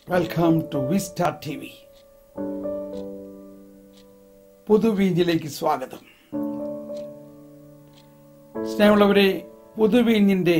Welcome to Vista T V പുതുവീഞ്ഞിലേക്ക് സ്വാഗതം സ്നേഹമുള്ളവരെ പുതുവീഞ്ഞിന്റെ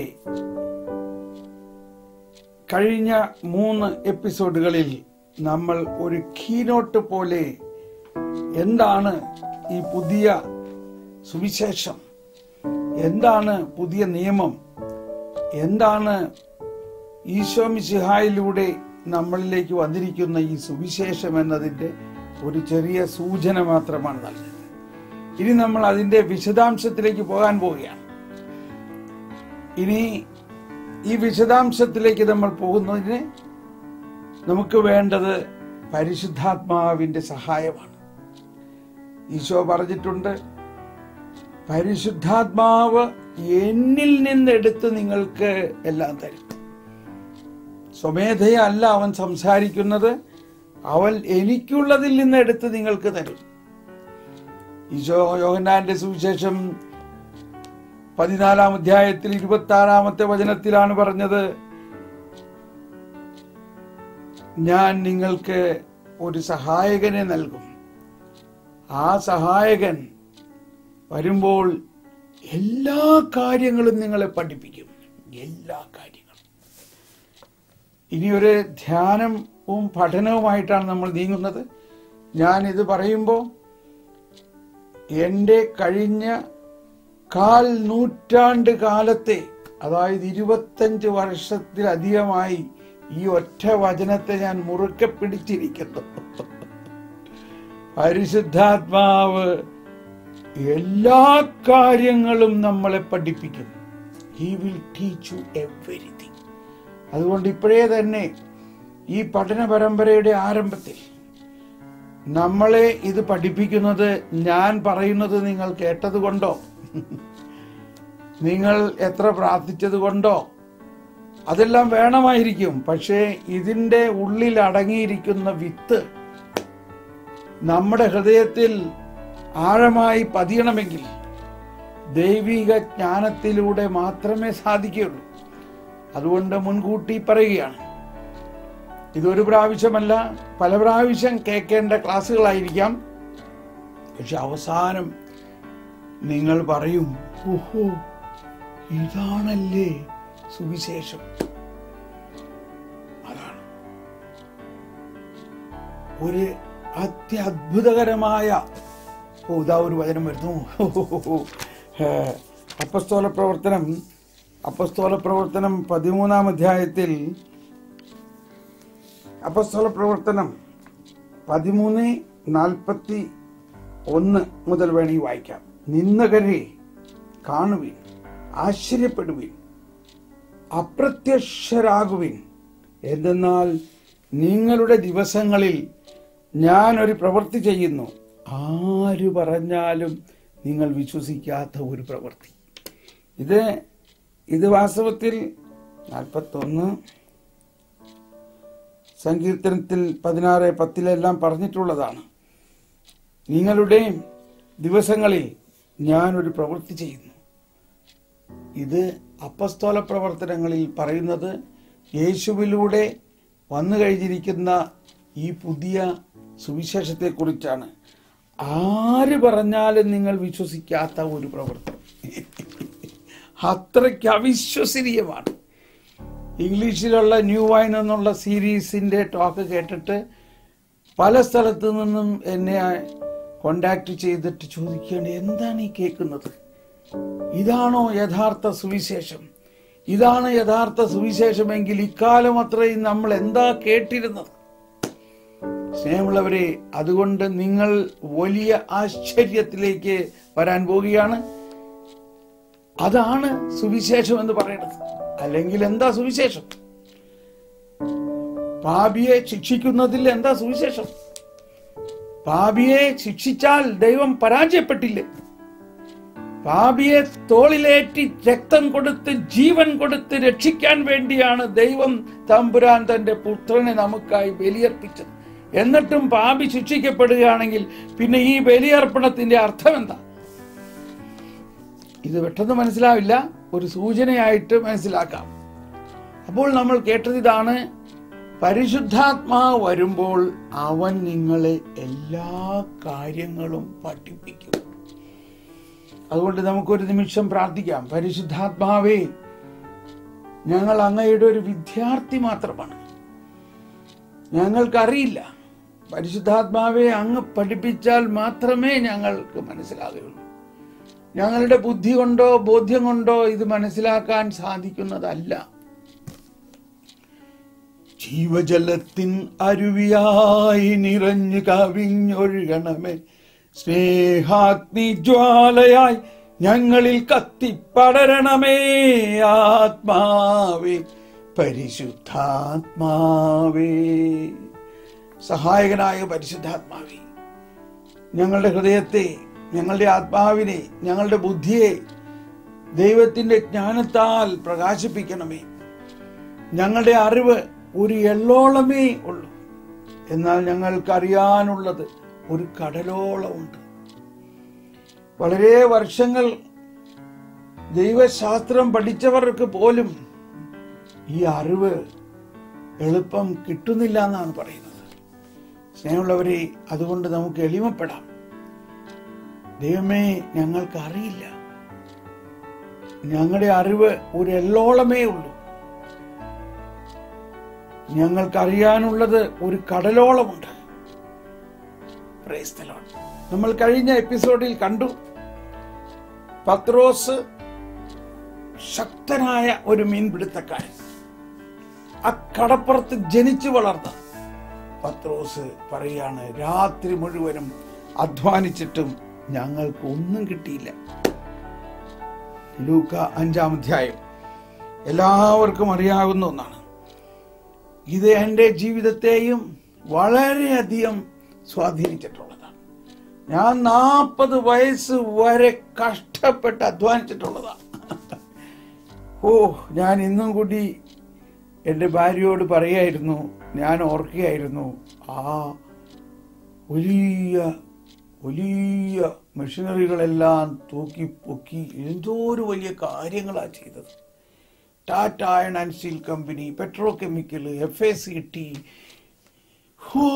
കഴിഞ്ഞ മൂന്ന് എപ്പിസോഡുകളിൽ നമ്മൾ ഒരു കീനോട്ട് പോലെ എന്താണ് ഈ പുതിയ സുവിശേഷം എന്താണ് പുതിയ നിയമം എന്താണ് ഈശോ മിശിഹായിലൂടെ നമ്മളിലേക്ക് വന്നിരിക്കുന്ന ഈ സുവിശേഷം എന്നതിൻ്റെ ഒരു ചെറിയ സൂചന മാത്രമാണ് നൽകുന്നത് ഇനി നമ്മൾ അതിൻ്റെ വിശദാംശത്തിലേക്ക് പോകാൻ പോവുകയാണ് ഇനി ഈ വിശദാംശത്തിലേക്ക് നമ്മൾ പോകുന്നതിന് നമുക്ക് വേണ്ടത് പരിശുദ്ധാത്മാവിൻ്റെ സഹായമാണ് ഈശോ പറഞ്ഞിട്ടുണ്ട് പരിശുദ്ധാത്മാവ് എന്നിൽ നിന്നെടുത്ത് നിങ്ങൾക്ക് എല്ലാം തരും സ്വമേധയല്ല അവൻ സംസാരിക്കുന്നത് അവൻ എനിക്കുള്ളതിൽ നിന്ന് എടുത്ത് നിങ്ങൾക്ക് തരും ഈശോ യോഹന്നാന്റെ സുവിശേഷം പതിനാലാം അധ്യായത്തിൽ ഇരുപത്തി ആറാമത്തെ വചനത്തിലാണ് പറഞ്ഞത് ഞാൻ നിങ്ങൾക്ക് ഒരു സഹായകനെ നൽകും ആ സഹായകൻ വരുമ്പോൾ എല്ലാ കാര്യങ്ങളും നിങ്ങളെ പഠിപ്പിക്കും എല്ലാ കാര്യങ്ങളും ഇനി ഒരു ധ്യാനവും പഠനവുമായിട്ടാണ് നമ്മൾ നീങ്ങുന്നത് ഞാൻ ഇത് പറയുമ്പോൾ എൻ്റെ കഴിഞ്ഞ കാൽ നൂറ്റാണ്ട് കാലത്തെ അതായത് ഇരുപത്തഞ്ച് വർഷത്തിലധികമായി ഈ ഒറ്റ വചനത്തെ ഞാൻ മുറുക്കെ പിടിച്ചിരിക്കുന്നു പരിശുദ്ധാത്മാവ് എല്ലാ കാര്യങ്ങളും നമ്മളെ പഠിപ്പിക്കും he will teach you everything അതുകൊണ്ട് ഇപ്പോഴേ തന്നെ ഈ പഠന പരമ്പരയുടെ ആരംഭത്തിൽ നമ്മളെ ഇത് പഠിപ്പിക്കുന്നത് ഞാൻ പറയുന്നത് നിങ്ങൾ കേട്ടത് കൊണ്ടോ നിങ്ങൾ എത്ര പ്രാർത്ഥിച്ചത് കൊണ്ടോ അതെല്ലാം വേണമായിരിക്കും പക്ഷേ ഇതിൻ്റെ ഉള്ളിൽ അടങ്ങിയിരിക്കുന്ന വിത്ത് നമ്മുടെ ഹൃദയത്തിൽ ആഴമായി പതിയണമെങ്കിൽ ദൈവിക ജ്ഞാനത്തിലൂടെ മാത്രമേ സാധിക്കുകയുള്ളൂ അതുകൊണ്ട് മുൻകൂട്ടി പറയുകയാണ് ഇതൊരു പ്രാവശ്യമല്ല പല പ്രാവശ്യം കേൾക്കേണ്ട ക്ലാസ്സുകളായിരിക്കാം പക്ഷെ അവസാനം നിങ്ങൾ പറയും ഓഹോ ഇതാണല്ലേ സുവിശേഷം അതാണ് ഒരു അത്യത്ഭുതകരമായ ഓ ഇതാ ഒരു വചനം വരുന്നു അപ്പസ്തോല പ്രവർത്തനം അപ്പസ്തോല പ്രവർത്തനം പതിമൂന്നാം അധ്യായത്തിൽ അപ്പസ്തോല പ്രവർത്തനം പതിമൂന്ന് നാൽപ്പത്തി ഒന്ന് മുതൽ വേണമെങ്കിൽ വായിക്കാം നിന്നകരെ കാണുവിൻ ആശ്ചര്യപ്പെടുവിൻ അപ്രത്യക്ഷരാകുവിൻ എന്തെന്നാൽ നിങ്ങളുടെ ദിവസങ്ങളിൽ ഞാൻ ഒരു പ്രവൃത്തി ചെയ്യുന്നു ആര് പറഞ്ഞാലും നിങ്ങൾ വിശ്വസിക്കാത്ത ഒരു പ്രവൃത്തി ഇത് ഇത് വാസ്തവത്തിൽ നാൽപ്പത്തൊന്ന് സങ്കീർത്തനത്തിൽ പതിനാറ് പത്തിലെല്ലാം പറഞ്ഞിട്ടുള്ളതാണ് നിങ്ങളുടെ ദിവസങ്ങളിൽ ഞാൻ ഒരു പ്രവൃത്തി ചെയ്യുന്നു ഇത് അപ്പസ്തോല പ്രവർത്തനങ്ങളിൽ പറയുന്നത് യേശുവിലൂടെ വന്നു കഴിഞ്ഞിരിക്കുന്ന ഈ പുതിയ സുവിശേഷത്തെക്കുറിച്ചാണ് ആര് പറഞ്ഞാലും നിങ്ങൾ വിശ്വസിക്കാത്ത ഒരു പ്രവർത്തനം അത്രയ്ക്ക് അവിശ്വസനീയമാണ് ഇംഗ്ലീഷിലുള്ള ന്യൂ വൈൻ എന്നുള്ള സീരീസിന്റെ ടോക്ക് കേട്ടിട്ട് പല സ്ഥലത്തു നിന്നും എന്നെ കോണ്ടാക്ട് ചെയ്തിട്ട് ചോദിക്കുകയാണ് എന്താണ് ഈ കേൾക്കുന്നത് ഇതാണോ യഥാർത്ഥ സുവിശേഷം ഇതാണ് യഥാർത്ഥ സുവിശേഷമെങ്കിൽ ഇക്കാലം അത്രയും നമ്മൾ എന്താ കേട്ടിരുന്നത് സ്നേഹമുള്ളവരെ അതുകൊണ്ട് നിങ്ങൾ വലിയ ആശ്ചര്യത്തിലേക്ക് വരാൻ പോവുകയാണ് അതാണ് സുവിശേഷം എന്ന് പറയുന്നത് അല്ലെങ്കിൽ എന്താ സുവിശേഷം പാപിയെ ശിക്ഷിക്കുന്നതിൽ എന്താ സുവിശേഷം പാപിയെ ശിക്ഷിച്ചാൽ ദൈവം പരാജയപ്പെട്ടില്ലേ പാപിയെ തോളിലേറ്റി രക്തം കൊടുത്ത് ജീവൻ കൊടുത്ത് രക്ഷിക്കാൻ വേണ്ടിയാണ് ദൈവം തമ്പുരാൻ തന്റെ പുത്രനെ നമുക്കായി ബലിയർപ്പിച്ചത് എന്നിട്ടും പാപി ശിക്ഷിക്കപ്പെടുകയാണെങ്കിൽ പിന്നെ ഈ ബലിയർപ്പണത്തിന്റെ അർത്ഥം എന്താ ഇത് പെട്ടെന്ന് മനസ്സിലാവില്ല ഒരു സൂചനയായിട്ട് മനസ്സിലാക്കാം അപ്പോൾ നമ്മൾ കേട്ടത് ഇതാണ് പരിശുദ്ധാത്മാവ് വരുമ്പോൾ അവൻ നിങ്ങളെ എല്ലാ കാര്യങ്ങളും പഠിപ്പിക്കും അതുകൊണ്ട് നമുക്കൊരു നിമിഷം പ്രാർത്ഥിക്കാം പരിശുദ്ധാത്മാവേ ഞങ്ങൾ അങ്ങയുടെ ഒരു വിദ്യാർത്ഥി മാത്രമാണ് ഞങ്ങൾക്കറിയില്ല പരിശുദ്ധാത്മാവെ അങ്ങ് പഠിപ്പിച്ചാൽ മാത്രമേ ഞങ്ങൾക്ക് മനസ്സിലാകുകയുള്ളൂ ഞങ്ങളുടെ ബുദ്ധി കൊണ്ടോ ബോധ്യം കൊണ്ടോ ഇത് മനസ്സിലാക്കാൻ സാധിക്കുന്നതല്ല ജീവജലത്തിൻ അരുവിയായി നിറഞ്ഞു കവിഞ്ഞൊഴുകണമേ സ്നേഹാഗ്നി ജ്വാലയായി ഞങ്ങളിൽ കത്തിപ്പടരണമേ ആത്മാവേ പരിശുദ്ധാത്മാവേ സഹായകനായ പരിശുദ്ധാത്മാവേ ഞങ്ങളുടെ ഹൃദയത്തെ ഞങ്ങളുടെ ആത്മാവിനെ ഞങ്ങളുടെ ബുദ്ധിയെ ദൈവത്തിന്റെ ജ്ഞാനത്താൽ പ്രകാശിപ്പിക്കണമേ ഞങ്ങളുടെ അറിവ് ഒരു എള്ളോളമേ ഉള്ളൂ എന്നാൽ ഞങ്ങൾക്കറിയാനുള്ളത് ഒരു കടലോളമുണ്ട് വളരെ വർഷങ്ങൾ ദൈവശാസ്ത്രം പഠിച്ചവർക്ക് പോലും ഈ അറിവ് എളുപ്പം കിട്ടുന്നില്ല എന്നാണ് പറയുന്നത് സ്നേഹമുള്ളവരെ അതുകൊണ്ട് നമുക്ക് എളിമപ്പെടാം ദൈവമേ ഞങ്ങൾക്ക് അറിയില്ല ഞങ്ങളുടെ അറിവ് ഒരു എള്ളോളമേ ഉള്ളൂ ഞങ്ങൾക്കറിയാനുള്ളത് ഒരു കടലോളമുണ്ട് Praise the Lord. നമ്മൾ കഴിഞ്ഞ എപ്പിസോഡിൽ കണ്ടു പത്രോസ് ശക്തനായ ഒരു മീൻപിടുത്തക്കാരൻ ആ കടപ്പുറത്ത് ജനിച്ചു വളർന്ന പത്രോസ് പറയാണ് രാത്രി മുഴുവനും അധ്വാനിച്ചിട്ടും ഞങ്ങൾക്ക് ഒന്നും കിട്ടിയില്ല ലൂക്ക അഞ്ചാം അധ്യായം എല്ലാവർക്കും അറിയാവുന്ന ഒന്നാണ് ഇത് എൻ്റെ ജീവിതത്തെയും വളരെയധികം സ്വാധീനിച്ചിട്ടുള്ളതാണ് ഞാൻ നാൽപ്പത് വയസ്സ് വരെ കഷ്ടപ്പെട്ട് അധ്വാനിച്ചിട്ടുള്ളതാണ് ഓ ഞാൻ ഇന്നും കൂടി എൻ്റെ ഭാര്യയോട് പറയായിരുന്നു ഞാൻ ഓർക്കുകയായിരുന്നു ആ വലിയ വലിയ മെഷീനറികളെല്ലാം തൂക്കി പൊക്കി എന്തോ ഒരു വലിയ കാര്യങ്ങളാണ് ചെയ്തത് Tata iron and steel company petrochemical F A C T ഹോ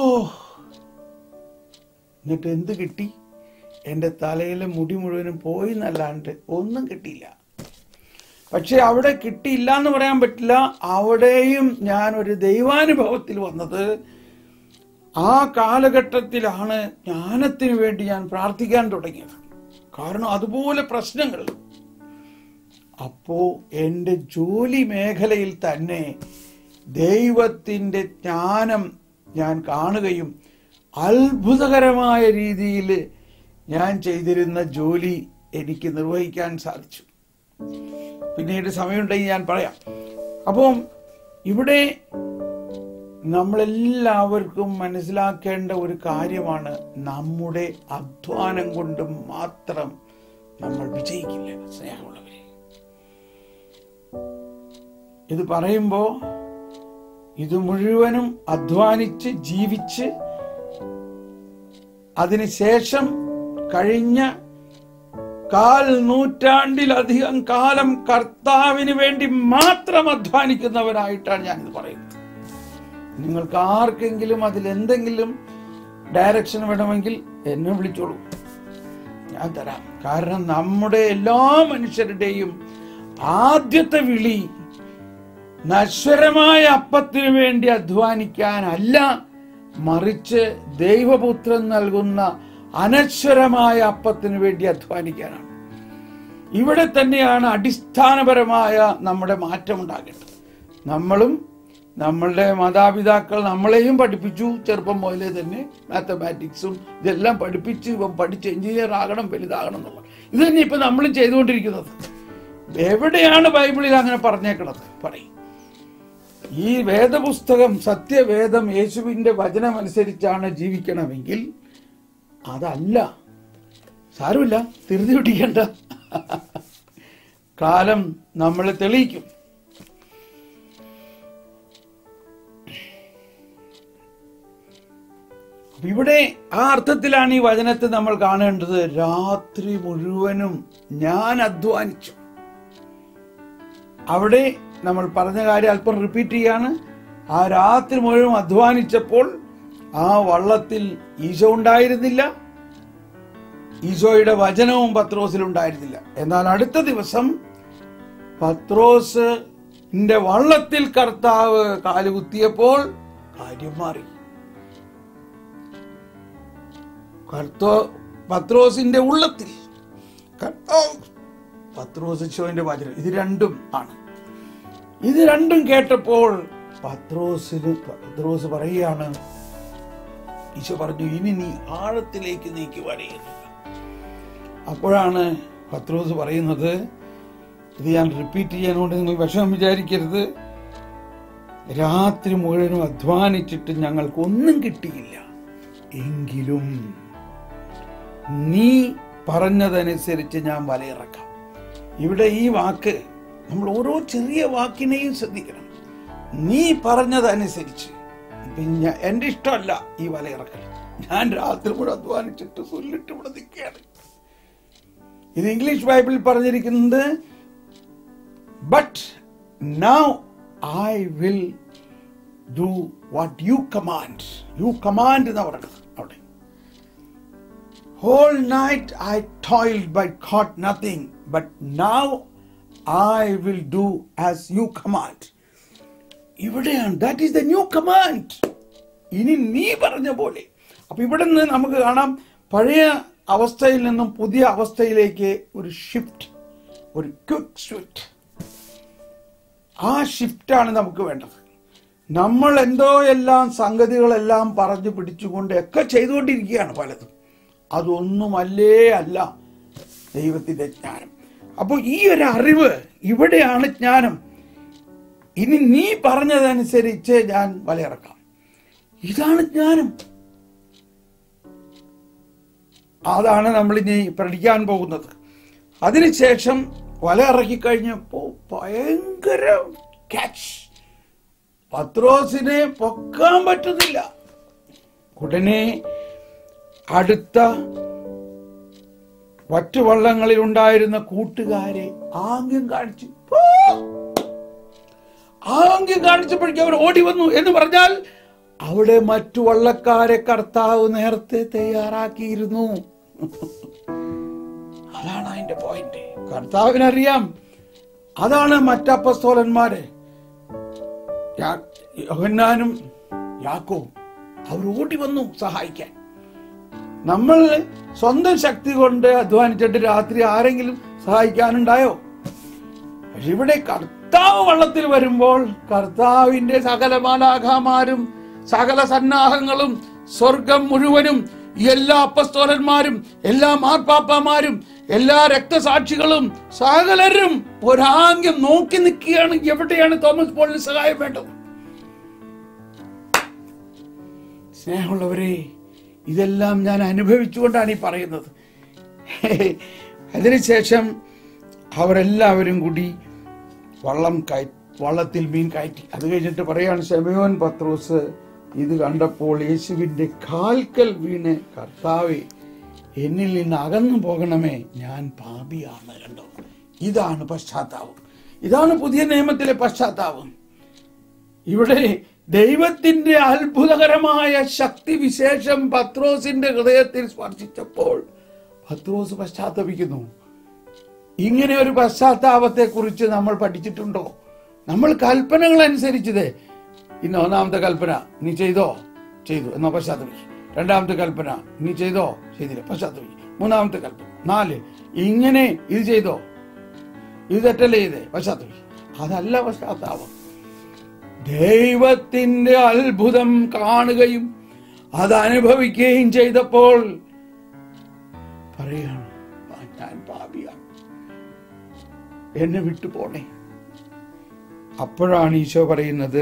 എന്നിട്ട് എന്ത് കിട്ടി എൻ്റെ തലയിലെ മുടി മുഴുവനും പോയി എന്നല്ലാണ്ട് ഒന്നും കിട്ടിയില്ല പക്ഷെ അവിടെ കിട്ടിയില്ല എന്ന് പറയാൻ പറ്റില്ല അവിടെയും ഞാൻ ഒരു ദൈവാനുഭവത്തിൽ വന്നത് ആ കാലഘട്ടത്തിലാണ് ജ്ഞാനത്തിന് വേണ്ടി ഞാൻ പ്രാർത്ഥിക്കാൻ തുടങ്ങിയത് കാരണം അതുപോലെ പ്രശ്നങ്ങൾ അപ്പോ എൻ്റെ ജോലി മേഖലയിൽ തന്നെ ദൈവത്തിൻ്റെ ജ്ഞാനം ഞാൻ കാണുകയും അത്ഭുതകരമായ രീതിയിൽ ഞാൻ ചെയ്തിരുന്ന ജോലി എനിക്ക് നിർവഹിക്കാൻ സാധിച്ചു പിന്നീട് സമയമുണ്ടെങ്കിൽ ഞാൻ പറയാം അപ്പം ഇവിടെ നമ്മളെല്ലാവർക്കും മനസ്സിലാക്കേണ്ട ഒരു കാര്യമാണ് നമ്മുടെ അധ്വാനം കൊണ്ട് മാത്രം നമ്മൾ വിജയിക്കില്ല സ്നേഹമുള്ളവരെ ഇത് പറയുമ്പോൾ ഇത് മുഴുവനും അധ്വാനിച്ച് ജീവിച്ച് അതിനുശേഷം കഴിഞ്ഞ കാൽ നൂറ്റാണ്ടിലധികം കാലം കർത്താവിന് വേണ്ടി മാത്രം അധ്വാനിക്കുന്നവരായിട്ടാണ് ഞാനിത് പറയുന്നത് നിങ്ങൾക്ക് ആർക്കെങ്കിലും അതിൽ എന്തെങ്കിലും ഡയറക്ഷൻ വേണമെങ്കിൽ എന്നെ വിളിച്ചോളൂ ഞാൻ തരാം കാരണം നമ്മുടെ എല്ലാ മനുഷ്യരുടെയും ആദ്യത്തെ വിളി നശ്വരമായ അപ്പത്തിനു വേണ്ടി അധ്വാനിക്കാനല്ല മറിച്ച് ദൈവപുത്രൻ നൽകുന്ന അനശ്വരമായ അപ്പത്തിനു വേണ്ടി അധ്വാനിക്കാനാണ് ഇവിടെ തന്നെയാണ് അടിസ്ഥാനപരമായ നമ്മുടെ മാറ്റം ഉണ്ടാകേണ്ടത് നമ്മളും നമ്മളുടെ മാതാപിതാക്കൾ നമ്മളെയും പഠിപ്പിച്ചു ചെറുപ്പം മുതലേ തന്നെ മാത്തമാറ്റിക്സും ഇതെല്ലാം പഠിപ്പിച്ച് ഇവൻ പഠിച്ച് എഞ്ചിനീയർ ആകണം വലുതാകണം എന്നുള്ളത് ഇത് തന്നെ ഇപ്പൊ നമ്മളും ചെയ്തുകൊണ്ടിരിക്കുന്നത് എവിടെയാണ് ബൈബിളിൽ അങ്ങനെ പറഞ്ഞേക്കണത് പറയും ഈ വേദപുസ്തകം സത്യവേദം യേശുവിന്റെ വചനമനുസരിച്ചാണ് ജീവിക്കണമെങ്കിൽ അതല്ല സാരമില്ല തിരുതി പിടിക്കണ്ട കാലം നമ്മളെ തെളിയിക്കും അപ്പൊ ഇവിടെ ആ അർത്ഥത്തിലാണ് ഈ വചനത്തെ നമ്മൾ കാണേണ്ടത് രാത്രി മുഴുവനും ഞാൻ അധ്വാനിച്ചു അവിടെ നമ്മൾ പറഞ്ഞ കാര്യം അല്പം റിപ്പീറ്റ് ചെയ്യാണ് ആ രാത്രി മുഴുവൻ അധ്വാനിച്ചപ്പോൾ ആ വള്ളത്തിൽ ഈശോ ഉണ്ടായിരുന്നില്ല ഈശോയുടെ വചനവും പത്രോസിൽ ഉണ്ടായിരുന്നില്ല എന്നാൽ അടുത്ത ദിവസം പത്രോസിന്റെ വള്ളത്തിൽ കർത്താവ് കാലുകുത്തിയപ്പോൾ കാര്യം മാറി കർത്തോ പത്രോസിന്റെ ഉള്ളത്തിൽ കർത്താവ് പത്രോസ് ഈശോന്റെ വചനം ഇത് രണ്ടും ആണ് ഇത് രണ്ടും കേട്ടപ്പോൾ പത്രോസിന് പത്രോസ് പറയുകയാണ് ഈശോ പറഞ്ഞു ഇനി നീ ആഴത്തിലേക്ക് നീക്കി വരയുന്നു അപ്പോഴാണ് പത്രോസ് പറയുന്നത് ഇത് ഞാൻ റിപ്പീറ്റ് ചെയ്യാനുകൊണ്ട് നിങ്ങൾ വിഷമം വിചാരിക്കരുത് രാത്രി മുഴുവനും അധ്വാനിച്ചിട്ട് ഞങ്ങൾക്കൊന്നും കിട്ടിയില്ല എങ്കിലും നീ പറഞ്ഞതനുസരിച്ച് ഞാൻ വലയിറക്കാം ഇവിടെ ഈ വാക്ക് നമ്മൾ ഓരോ ചെറിയ വാക്കിനെയും ശ്രദ്ധിക്കണം നീ പറഞ്ഞതനുസരിച്ച് ഇപ്പൊ ഞാൻ- എന്റെ ഇഷ്ടമല്ല ഈ വലയിറക്കൽ ഞാൻ രാത്രി മുഴുവൻ അധ്വാനിച്ചിട്ട് സുല്ലിട്ട് ഇവിടെ നിൽക്കുകയാണ് ഇത് ഇംഗ്ലീഷ് ബൈബിളിൽ പറഞ്ഞിരിക്കുന്നത് but now I will do what you command you command എന്ന് പറയുന്നത് അവിടെ whole night I toiled by caught nothing but now I will do as you command ഇവിടെയാണ് that is the new command ഇനി നീ പറഞ്ഞ പോലെ അപ്പൊ ഇവിടെ നിന്ന് നമുക്ക് കാണാം പഴയ അവസ്ഥയിൽ നിന്നും പുതിയ അവസ്ഥയിലേക്ക് ഒരു ഷിഫ്റ്റ് ഒരു ക്വിക്ക് ഷിഫ്റ്റ് ആ ഷിഫ്റ്റാണ് നമുക്ക് വേണ്ടത് നമ്മൾ എന്തോ എല്ലാം സംഗതികളെല്ലാം പറഞ്ഞു പിടിച്ചുകൊണ്ട് ഒക്കെ ചെയ്തുകൊണ്ടിരിക്കുകയാണ് പലതും അതൊന്നുമല്ലേ അല്ല ദൈവത്തിന്റെ ജ്ഞാനം അപ്പോൾ ഈ ഒരു അറിവ് ഇവിടെയാണ് ജ്ഞാനം ഇനി നീ പറഞ്ഞതനുസരിച്ച് ഞാൻ വലയിറക്കാം ഇതാണ് ജ്ഞാനം അതാണ് നമ്മൾ ഇനി പഠിക്കാൻ പോകുന്നത് അതിനുശേഷം വല ഇറക്കി കഴിഞ്ഞപ്പോ ഭയങ്കര ക്യാച്ച് പത്രോസിനെ പൊക്കാൻ പറ്റുന്നില്ല ഉടനെ അടുത്ത വറ്റുവള്ളങ്ങളിൽ ഉണ്ടായിരുന്ന കൂട്ടുകാരെ ആംഗ്യം കാണിച്ചു "പോ!" ആംഗ്യം കാണിച്ചപ്പോഴേക്കും അവർ ഓടി വന്നു എന്ന് പറഞ്ഞാൽ അവിടെ മറ്റു വള്ളക്കാരെ കർത്താവ് നേരത്തെ തയ്യാറാക്കിയിരുന്നു അതാണ് അതിന്റെ പോയിന്റ് കർത്താവിനറിയാം അതാണ് മറ്റപ്പസ്തോലന്മാര് യാ- യോഹന്നാനും യാക്കോവും അവർ ഓടി വന്നു സഹായിക്കാൻ നമ്മൾ സ്വന്തം ശക്തി കൊണ്ട് അധ്വാനിച്ചിട്ട് രാത്രി ആരെങ്കിലും സഹായിക്കാനുണ്ടായോ പക്ഷെ ഇവിടെ കർത്താവ് വള്ളത്തിൽ വരുമ്പോൾ കർത്താവിന്റെ സകല മാലാഖമാരും സകല സന്നാഹങ്ങളും സ്വർഗം മുഴുവനും എല്ലാ അപ്പസ്തോലന്മാരും എല്ലാ മാർപ്പാപ്പമാരും എല്ലാ രക്തസാക്ഷികളും സകലരും ഒരാംഗ്യം നോക്കി നിൽക്കുകയാണ് എവിടെയാണ് തോമസ് പോളിന് സഹായം വേണ്ടത് സ്നേഹമുള്ളവരെ ഇതെല്ലാം ഞാൻ അനുഭവിച്ചുകൊണ്ടാണ് ഈ പറയുന്നത് അതിനുശേഷം അവരെല്ലാവരും കൂടി വള്ളം കയ വള്ളത്തിൽ മീൻ കയറ്റി അത് കഴിഞ്ഞിട്ട് പറയാണ് ശമയോൻ പത്രോസ് ഇത് കണ്ടപ്പോൾ യേശുവിന്റെ കാൽക്കൽ വീണ് കർത്താവെ എന്നിൽ നിന്ന് അകന്നു പോകണമേ ഞാൻ പാപിയാണ് കണ്ടോ ഇതാണ് പശ്ചാത്താപം ഇതാണ് പുതിയ നിയമത്തിലെ പശ്ചാത്താപം ഇവിടെ ദൈവത്തിന്റെ അത്ഭുതകരമായ ശക്തി വിശേഷം പത്രോസിന്റെ ഹൃദയത്തിൽ സ്പർശിച്ചപ്പോൾ പത്രോസ് പശ്ചാത്തപിക്കുന്നു ഇങ്ങനെ ഒരു പശ്ചാത്താപത്തെ കുറിച്ച് നമ്മൾ പഠിച്ചിട്ടുണ്ടോ നമ്മൾ കൽപ്പനകൾ അനുസരിച്ചത് ഇന്ന് ഒന്നാമത്തെ കൽപ്പന നീ ചെയ്തോ ചെയ്തു എന്നാ പശ്ചാത്തപിക്കും രണ്ടാമത്തെ കൽപ്പന നീ ചെയ്തോ ചെയ്തില്ല പശ്ചാത്തപിക്കും മൂന്നാമത്തെ കൽപ്പന നാല് ഇങ്ങനെ ഇത് ചെയ്തോ ഇത് തെറ്റല്ലേ ചെയ്തേ പശ്ചാത്തപിക്കും അതല്ല പശ്ചാത്താപം ദൈവത്തിന്റെ അത്ഭുതം കാണുകയും അത് അനുഭവിക്കുകയും ചെയ്തപ്പോൾ പറയാണ് "ആ, ഞാൻ പാപിയാണ് എന്നെ വിട്ടു പോണേ അപ്പോഴാണ് ഈശോ പറയുന്നത്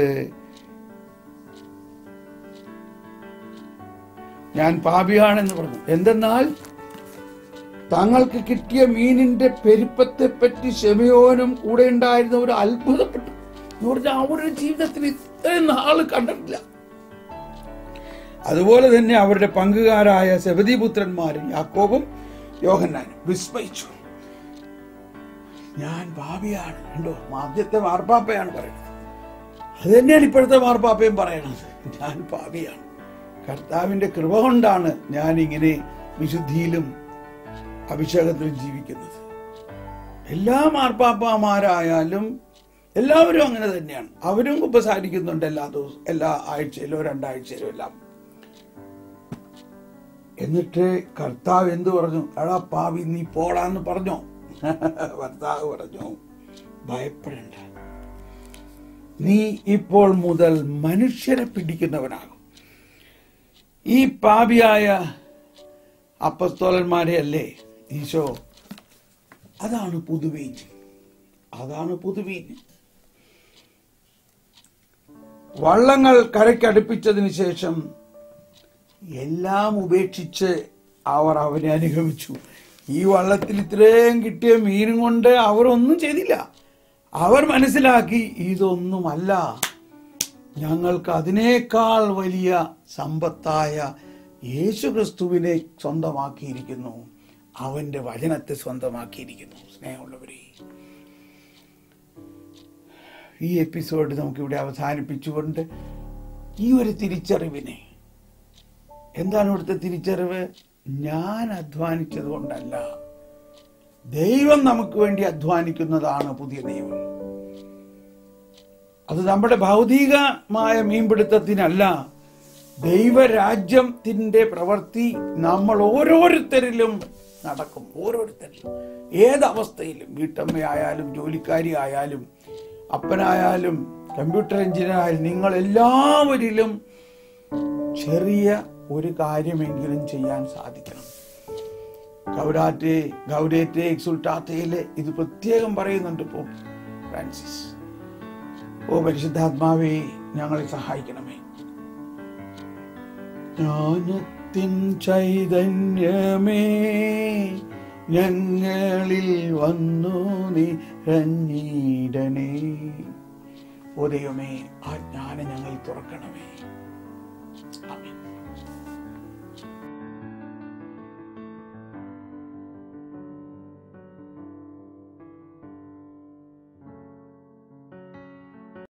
ഞാൻ പാപിയാണെന്ന് പറഞ്ഞു എന്തെന്നാൽ തങ്ങൾക്ക് കിട്ടിയ മീനിന്റെ പെരുപ്പത്തെ പറ്റി ഷെമിയോനും കൂടെ ഉണ്ടായിരുന്നവർ അത്ഭുതപ്പെട്ടു എന്ന് പറഞ്ഞാൽ അവരുടെ ജീവിതത്തിൽ ഇത്രയും നാള് കണ്ടിട്ടില്ല അതുപോലെ തന്നെ അവരുടെ പങ്കുകാരായ സെബദിപുത്രന്മാരും യാക്കോബും യോഹന്നാനും വിസ്മയിച്ചു ഞാൻ ഭാവിയാണ് കണ്ടോ ആദ്യത്തെ മാർപ്പാപ്പയാണ് പറയുന്നത് അത് തന്നെയാണ് ഇപ്പോഴത്തെ മാർപ്പാപ്പയും പറയണത് ഞാൻ പാപിയാണ് കർത്താവിന്റെ കൃപ കൊണ്ടാണ് ഞാൻ ഇങ്ങനെ വിശുദ്ധിയിലും അഭിഷേകത്തിലും ജീവിക്കുന്നത് എല്ലാ മാർപ്പാപ്പമാരായാലും എല്ലാവരും അങ്ങനെ തന്നെയാണ് അവരും ഉപസാരിക്കുന്നുണ്ട് എല്ലാ ദിവസവും എല്ലാ ആഴ്ചയിലോ രണ്ടാഴ്ചയിലോ എല്ലാം എന്നിട്ട് കർത്താവ് എന്തു പറഞ്ഞു എടാ പാവി നീ പോടാന്ന് പറഞ്ഞോ ഭർത്താവ് പറഞ്ഞു ഭയപ്പെടണ്ട നീ ഇപ്പോൾ മുതൽ മനുഷ്യരെ പിടിക്കുന്നവനാകും ഈ പാപിയായ അപ്പസ്തോലന്മാരെ അല്ലേ ഈശോ അതാണ് പുതുവീഞ്ഞ് അതാണ് പുതുവീഞ്ഞ് വള്ളങ്ങൾ കരയ്ക്കടുപ്പിച്ചതിന് ശേഷം എല്ലാം ഉപേക്ഷിച്ച് അവർ അവനെ അനുഗമിച്ചു ഈ വള്ളത്തിൽ ഇത്രയും കിട്ടിയ മീനും കൊണ്ട് അവർ ഒന്നും ചെയ്തില്ല അവർ മനസ്സിലാക്കി ഇതൊന്നുമല്ല ഞങ്ങൾക്ക് അതിനേക്കാൾ വലിയ സമ്പത്തായ യേശുക്രിസ്തുവിനെ സ്വന്തമാക്കിയിരിക്കുന്നു അവന്റെ വചനത്തെ സ്വന്തമാക്കിയിരിക്കുന്നു സ്നേഹമുള്ളവരെ ഈ എപ്പിസോഡ് നമുക്കിവിടെ അവസാനിപ്പിച്ചുകൊണ്ട് ഈ ഒരു തിരിച്ചറിവിനെ എന്താണ് ഇവിടുത്തെ തിരിച്ചറിവ് ഞാൻ അധ്വാനിച്ചത് കൊണ്ടല്ല ദൈവം നമുക്ക് വേണ്ടി അധ്വാനിക്കുന്നതാണ് പുതിയ ദൈവം അത് നമ്മുടെ ഭൗതികമായ മീൻപിടുത്തത്തിനല്ല ദൈവരാജ്യത്തിന്റെ പ്രവൃത്തി നമ്മൾ ഓരോരുത്തരിലും നടക്കും ഓരോരുത്തരിലും ഏതവസ്ഥയിലും വീട്ടമ്മയായാലും ജോലിക്കാരി ആയാലും അപ്പനായാലും കമ്പ്യൂട്ടർ എഞ്ചിനീയർ ആയാലും നിങ്ങൾ എല്ലാവരിലും ചെറിയ ഒരു കാര്യമെങ്കിലും ചെയ്യാൻ സാധിക്കണം ഗൗരാറ്റെ ഗൗരേറ്റെ എക്സുൾട്ടാത്തയില് ഇത് പ്രത്യേകം പറയുന്നുണ്ട് ഇപ്പോൾ ഫ്രാൻസിസ് ഓ പരിശുദ്ധാത്മാവേ ഞങ്ങളെ സഹായിക്കണമേ ജ്ഞാനത്തിൻ ചൈതന്യമേ ഞങ്ങളിൽ വന്നു നിറഞ്ഞിടണേ ഓ ദൈവമേ ആ ജ്ഞാനം ഞങ്ങൾ തുറക്കണമേ ആമേൻ